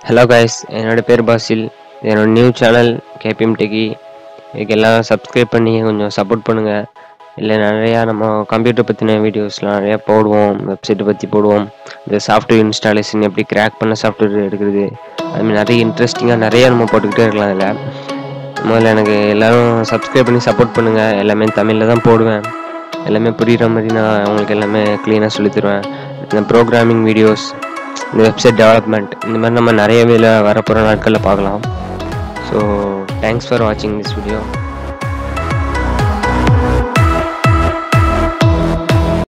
hello guys என்னோட பேர் பாசில் இது என்னோட நியூ சேனல் கேபிஎம் டெக்கி இதுக்கு எல்லாம் சப்ஸ்கிரைப் பண்ணி கொஞ்சம் சப்போர்ட் பண்ணுங்கள் இல்லை நிறையா நம்ம கம்ப்யூட்டர் பற்றின வீடியோஸ்லாம் நிறையா போடுவோம் வெப்சைட்டை பற்றி போடுவோம் இந்த சாஃப்ட்வேர் இன்ஸ்டாலேஷன் எப்படி கிராக் பண்ண சாஃப்ட்வேர் எடுக்கிறது அதுமாதிரி நிறைய இன்ட்ரெஸ்டிங்காக நிறையா நம்ம போட்டுக்கிட்டே இருக்கலாம் அதில் முதல்ல எனக்கு எல்லோரும் சப்ஸ்கிரைப் பண்ணி சப்போர்ட் பண்ணுங்கள் எல்லாமே தமிழில் தான் போடுவேன் எல்லாமே புரிகிற மாதிரி நான் உங்களுக்கு எல்லாமே க்ளீனாக சொல்லித் தருவேன் இந்த ப்ரோக்ராமிங் வீடியோஸ் இந்த வெப்சைட் டெவலப்மெண்ட் இந்த மாதிரி நம்ம நிறைய வேலை வரப்போகிற நாட்களில் பார்க்கலாம் ஸோ தேங்க்ஸ் ஃபார் வாட்சிங் திஸ் வீடியோ